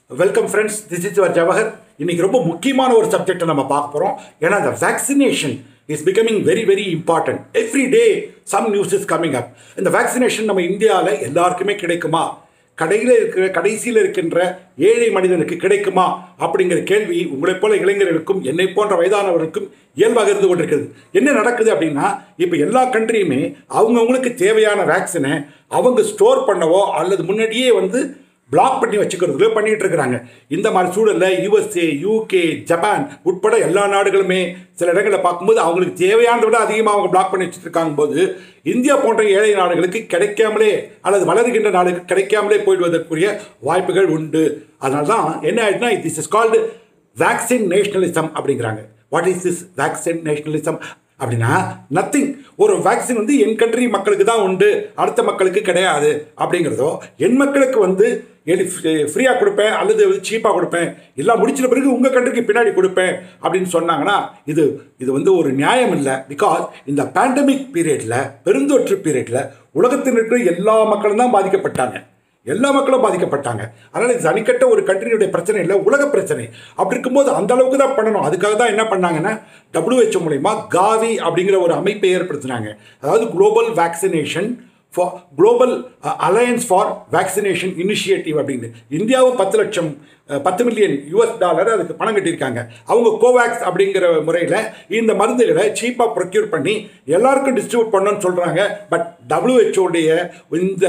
Welcome friends this is your Jawahar இன்னைக்கு ரொம்ப முக்கியமான ஒரு சப்ஜெக்டை நம்ம பார்க்க போகிறோம் ஏன்னா இந்த vaccination is becoming very very important every day some news is coming up இந்த வேக்சினேஷன் நம்ம இந்தியாவில் எல்லாருக்குமே கிடைக்குமா கடையில் இருக்கிற கடைசியில் இருக்கின்ற ஏழை மனிதனுக்கு கிடைக்குமா அப்படிங்கிற கேள்வி உங்களைப் போல இளைஞர்களுக்கும் என்னை போன்ற வயதானவர்களுக்கும் இயல்பாக இருந்து கொண்டிருக்கிறது என்ன நடக்குது அப்படின்னா இப்போ எல்லா கண்ட்ரியுமே அவங்கவுங்களுக்கு தேவையான வேக்சினை அவங்க ஸ்டோர் பண்ணவோ அல்லது முன்னாடியே வந்து பிளாக் பண்ணி வச்சுக்கிறதுல பண்ணிட்டு இருக்கிறாங்க இந்த மாதிரி சூழலில் யுஎஸ்ஏ யூகே ஜப்பான் உட்பட எல்லா நாடுகளுமே சில இடங்களில் பார்க்கும்போது அவங்களுக்கு தேவையானதை விட அதிகமாக அவங்க பிளாக் பண்ணி வச்சுட்டு இருக்காங்க போது இந்தியா போன்ற ஏழை நாடுகளுக்கு கிடைக்காமலே அல்லது வளர்கின்ற நாடுகளுக்கு கிடைக்காமலே போயிடுவதற்குரிய வாய்ப்புகள் உண்டு அதனால தான் என்ன ஆயிடுச்சுன்னா this is called vaccine nationalism அப்படிங்கிறாங்க what is this vaccine nationalism அப்படின்னா நத்திங் ஒரு வேக்சின் வந்து என் கண்ட்ரி மக்களுக்கு தான் உண்டு அடுத்த மக்களுக்கு கிடையாது அப்படிங்கிறதோ என் மக்களுக்கு வந்து ஃப்ரீயாக கொடுப்பேன் அல்லது சீப்பாக கொடுப்பேன் எல்லாம் முடிச்சிட்ட பிறகு உங்கள் கண்ட்ரிக்கு பின்னாடி கொடுப்பேன் அப்படின்னு சொன்னாங்கன்னா இது இது வந்து ஒரு நியாயம் இல்லை பிகாஸ் இந்த பேண்டமிக் பீரியடில் பெருந்தொற்று பீரியடில் உலகத்தில் இருக்கிற எல்லா மக்களும் தான் பாதிக்கப்பட்டாங்க எல்லா மக்களும் பாதிக்கப்பட்டாங்க அதனால் இது தனிக்கட்ட ஒரு கண்ட்ரியுடைய பிரச்சனை இல்லை உலக பிரச்சனை அப்படி இருக்கும்போது அந்த அளவுக்கு தான் பண்ணணும் அதுக்காக தான் என்ன பண்ணாங்கன்னா டபிள்யூஹெச்ஓ மூலயமா காவி அப்படிங்கிற ஒரு அமைப்பை ஏற்படுத்தினாங்க அதாவது global vaccination for global alliance for vaccination initiative அப்படின்னு இந்தியாவும் பத்து லட்சம் பத்து மில்லியன் யூஎஸ் டாலர் அதுக்கு பணம் கட்டியிருக்காங்க அவங்க கோவேக்ஸ் அப்படிங்கிற முறையில் இந்த மருந்துகளை சீப்பாக ப்ரொக்யூர் பண்ணி எல்லாருக்கும் டிஸ்ட்ரிபியூட் பண்ணணும்னு சொல்கிறாங்க பட் டபிள்யூஹெச்ஓடைய இந்த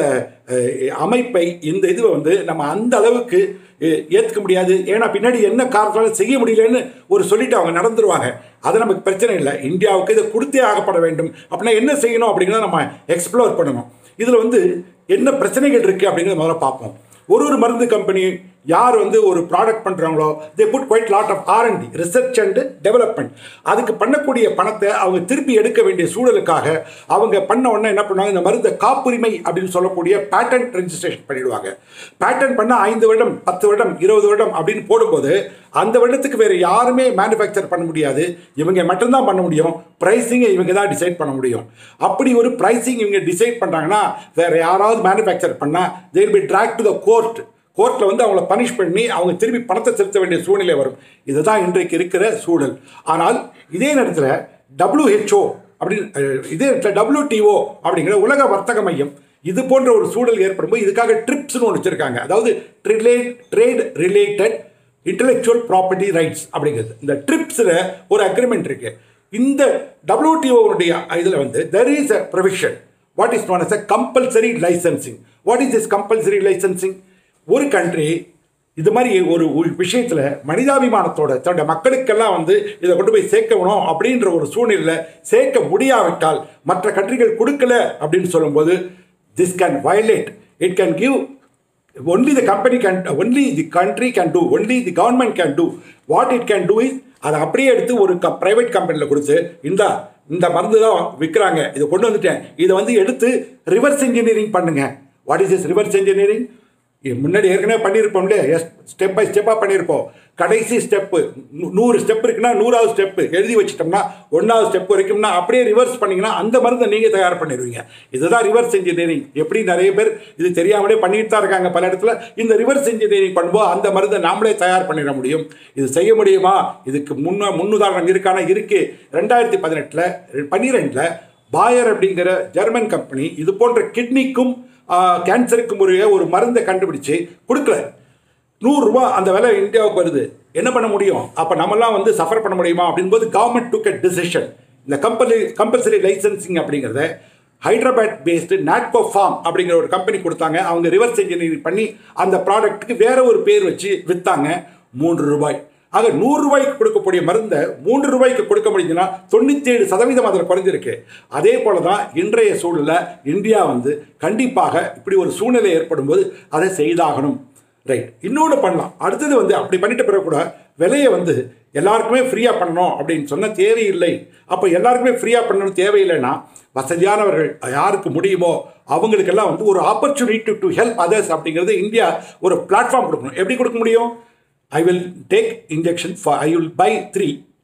அமைப்பை இந்த இதுவை வந்து நம்ம அந்த அளவுக்கு ஏற்றுக்க முடியாது ஏன்னா பின்னாடி என்ன காரணத்தால் செய்ய முடியலன்னு ஒரு சொல்லிட்டு அவங்க நடந்துருவாங்க அது நமக்கு பிரச்சனை இல்லை இந்தியாவுக்கு இதை கொடுத்தே ஆகப்பட வேண்டும் அப்படின்னா என்ன செய்யணும் அப்படிங்கிறத நம்ம எக்ஸ்ப்ளோர் பண்ணணும் இதில் வந்து என்ன பிரச்சனைகள் இருக்குது அப்படிங்கிறத முதல்ல பார்ப்போம் ஒரு ஒரு மருந்து கம்பெனி யார் வந்து ஒரு ப்ராடக்ட் பண்ணுறாங்களோ they put quite lot of R and D research and development அதுக்கு பண்ணக்கூடிய பணத்தை அவங்க திருப்பி எடுக்க வேண்டிய சூழலுக்காக அவங்க பண்ண உடனே என்ன பண்ணுவாங்க இந்த மருந்தை காப்புரிமை அப்படின்னு சொல்லக்கூடிய பேட்டன் ரெஜிஸ்ட்ரேஷன் பண்ணிடுவாங்க பேட்டன் பண்ண ஐந்து வருடம் பத்து வருடம் இருபது வருடம் அப்படின்னு போடும்போது அந்த வருடத்துக்கு வேறு யாருமே மேனுஃபேக்சர் பண்ண முடியாது இவங்க மட்டும்தான் பண்ண முடியும் ப்ரைஸிங்கை இவங்க தான் டிசைட் பண்ண முடியும் அப்படி ஒரு ப்ரைஸிங் இவங்க டிசைட் பண்ணுறாங்கன்னா வேறு யாராவது மேனுஃபேக்சர் பண்ணால் they'll be drag to the court கோர்ட்டில் வந்து அவங்கள பனிஷ் பண்ணி அவங்க திரும்பி பணத்தை செலுத்த வேண்டிய சூழ்நிலை வரும் இதுதான் இன்றைக்கு இருக்கிற சூழல் ஆனால் இதே நேரத்தில் டபிள்யூஹெச்ஓ அப்படின்னு இதே நேரத்தில் டபிள்யூடிஓ அப்படிங்கிற உலக வர்த்தக மையம் இது போன்ற ஒரு சூழல் ஏற்படும்போது இதுக்காக ட்ரிப்ஸ்னு ஒன்று வச்சுருக்காங்க அதாவது ட்ரிலேட் trade related intellectual property rights அப்படிங்கிறது இந்த ட்ரிப்ஸில் ஒரு அக்ரிமெண்ட் இருக்குது இந்த டபிள்யூடிஓனுடைய இதில் வந்து there is a provision what is not as a compulsory licensing what is is compulsory licensing ஒரு கண்ட்ரி இது மாதிரி ஒரு விஷயத்தில் மனிதாபிமானத்தோட தன்னுடைய மக்களுக்கெல்லாம் வந்து இதை கொண்டு போய் சேர்க்கணும் அப்படின்ற ஒரு சூழ்நிலையில் சேர்க்க முடியாவிட்டால் மற்ற கண்ட்ரிகள் கொடுக்கல அப்படின்னு சொல்லும்போது this can violate it can give only the company can only the country can do only the government can do what it can do is அதை அப்படியே எடுத்து ஒரு க ப்ரைவேட் கம்பெனியில் கொடுத்து இந்த இந்த மருந்து தான் விற்கிறாங்க இதை கொண்டு வந்துட்டேன் இதை வந்து எடுத்து ரிவர்ஸ் இன்ஜினியரிங் பண்ணுங்க what is is reverse engineering முன்னாடி ஏற்கனவே பண்ணியிருப்போம்ல எஸ் ஸ்டெப் பை ஸ்டெப்பாக பண்ணியிருப்போம் கடைசி ஸ்டெப்பு நூறு ஸ்டெப் இருக்குன்னா நூறாவது ஸ்டெப்பு எழுதி வச்சிட்டோம்னா ஒன்றாவது ஸ்டெப் வரைக்கும்னா அப்படியே ரிவர்ஸ் பண்ணிங்கன்னா அந்த மருந்தை நீங்கள் தயார் பண்ணிடுவீங்க இதுதான் ரிவர்ஸ் இன்ஜினியரிங் எப்படி நிறைய பேர் இது தெரியாமலே பண்ணிட்டு தான் இருக்காங்க பல இடத்துல இந்த ரிவர்ஸ் இன்ஜினியரிங் பண்ணும்போது அந்த மருந்தை நாமளே தயார் பண்ணிட முடியும் இது செய்ய முடியுமா இதுக்கு முன்ன முன்னுதாரணம் இருக்கான இருக்கு ரெண்டாயிரத்தி பதினெட்டில் பன்னிரெண்டில் பாயர் அப்படிங்கிற ஜெர்மன் கம்பெனி இது போன்ற கிட்னிக்கும் கேன்சருக்கு முறைய ஒரு மருந்தை கண்டுபிடிச்சு கொடுக்கல நூறுரூவா அந்த விலை இந்தியாவுக்கு வருது என்ன பண்ண முடியும் அப்போ நம்மலாம் வந்து சஃபர் பண்ண முடியுமா அப்படின்போது கவர்மெண்ட் டுக் அ டிசிஷன் இந்த கம்பெனி கம்பல்சரி லைசன்சிங் அப்படிங்கிறத ஹைதராபாத் பேஸ்டு நாட்கோ ஃபார்ம் அப்படிங்கிற ஒரு கம்பெனி கொடுத்தாங்க அவங்க ரிவர்ஸ் இன்ஜினியரிங் பண்ணி அந்த ப்ராடக்ட்டுக்கு வேற ஒரு பேர் வச்சு விற்றாங்க மூன்று ரூபாய் ஆக நூறு ரூபாய்க்கு கொடுக்கக்கூடிய மருந்தை மூன்று ரூபாய்க்கு கொடுக்க முடியுதுன்னா தொண்ணூற்றி ஏழு சதவீதம் அதில் குறைஞ்சிருக்கு அதே போல தான் இன்றைய சூழலில் இந்தியா வந்து கண்டிப்பாக இப்படி ஒரு சூழ்நிலை ஏற்படும் போது அதை செய்தாகணும் ரைட் இன்னொன்று பண்ணலாம் அடுத்தது வந்து அப்படி பண்ணிட்ட பிறகு கூட விலையை வந்து எல்லாருக்குமே ஃப்ரீயாக பண்ணணும் அப்படின்னு சொன்ன தேவையில்லை அப்போ எல்லாருக்குமே ஃப்ரீயாக பண்ணணும் தேவையில்லைன்னா வசதியானவர்கள் யாருக்கு முடியுமோ அவங்களுக்கெல்லாம் வந்து ஒரு ஆப்பர்ச்சுனிட்டி டு ஹெல்ப் அதர்ஸ் அப்படிங்கிறது இந்தியா ஒரு பிளாட்ஃபார்ம் கொடுக்கணும் எப்படி கொடுக்க முடியும் I will take injection for I will buy three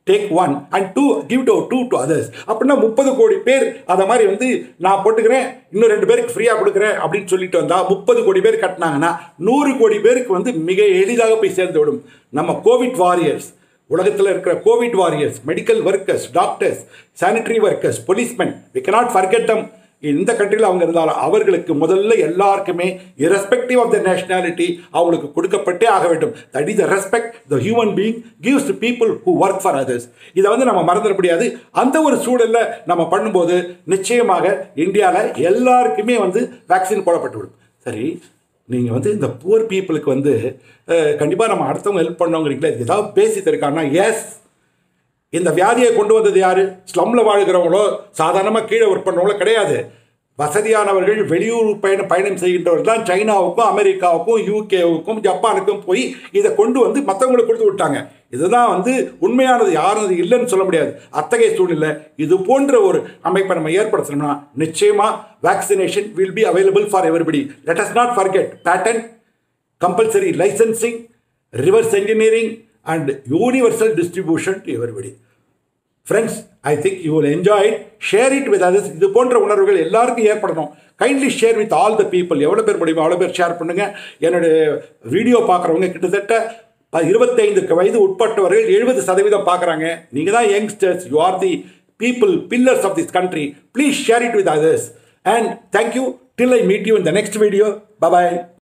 take one and two give to two to others அப்படின்னா முப்பது கோடி பேர் அதை மாதிரி வந்து நான் போட்டுக்கிறேன் இன்னும் ரெண்டு பேருக்கு ஃப்ரீயாக கொடுக்குறேன் அப்படின்னு சொல்லிட்டு வந்தால் முப்பது கோடி பேர் கட்டினாங்கன்னா நூறு கோடி பேருக்கு வந்து மிக எளிதாக போய் சேர்ந்து விடும் நம்ம கோவிட் வாரியர்ஸ் உலகத்தில் இருக்கிற Covid warriors medical workers doctors sanitary workers policemen we cannot forget them இந்த கண்ட்ரியில் அவங்க இருந்தாலும் அவர்களுக்கு முதல்ல எல்லாருக்குமே irrespective ஆஃப் த நேஷனாலிட்டி அவங்களுக்கு கொடுக்கப்பட்டே ஆக வேண்டும் that is the respect the human being gives to people who work for others இதை வந்து நம்ம மறந்துட முடியாது அந்த ஒரு சூழலில் நம்ம பண்ணும்போது நிச்சயமாக இந்தியாவில் எல்லாருக்குமே வந்து வேக்சின் போடப்பட்டு விடும் சரி நீங்கள் வந்து இந்த புவர் பீப்புளுக்கு வந்து கண்டிப்பாக நம்ம அடுத்தவங்க ஹெல்ப் பண்ணவங்கிறீங்களா இது ஏதாவது பேசி தருக்காங்கன்னா எஸ் இந்த வியாதியை கொண்டு வந்தது யாரு ஸ்லம்ல வாழ்கிறவங்களோ சாதாரணமாக கீழே ஒர்க் பண்ணுறவங்களோ கிடையாது வசதியானவர்கள் வெளியூர் பயணம் பயணம் செய்கின்றவர்கள் தான் சைனாவுக்கும் அமெரிக்காவுக்கும் யூகேவுக்கும் ஜப்பானுக்கும் போய் இதை கொண்டு வந்து மற்றவங்களுக்கு கொடுத்து விட்டாங்க இதுதான் வந்து உண்மையானது யாரும் அது இல்லைன்னு சொல்ல முடியாது அத்தகைய சூழ்நிலை இது போன்ற ஒரு அமைப்பை நம்ம ஏற்படுத்தணும்னா நிச்சயமாக vaccination will be available for everybody let us not forget patent compulsory licensing, reverse engineering, and universal distribution to everybody. Friends I think you will enjoy it share it with others இது போன்ற உணர்வுகள் எல்லாருக்கும் ஏற்படணும் kindly share with all the people எவ்வளோ பேர் முடியுமோ அவ்வளோ பேர் ஷேர் பண்ணுங்கள் என்னுடைய வீடியோ பார்க்குறவங்க கிட்டத்தட்ட ப- இருபத்தைந்துக்கு வயது உட்பட்டவர்கள் எழுபது சதவீதம் பார்க்குறாங்க நீங்கள் தான் youngsters you are the people pillars of this country please share it with others and thank you till I meet you in the next video bye bye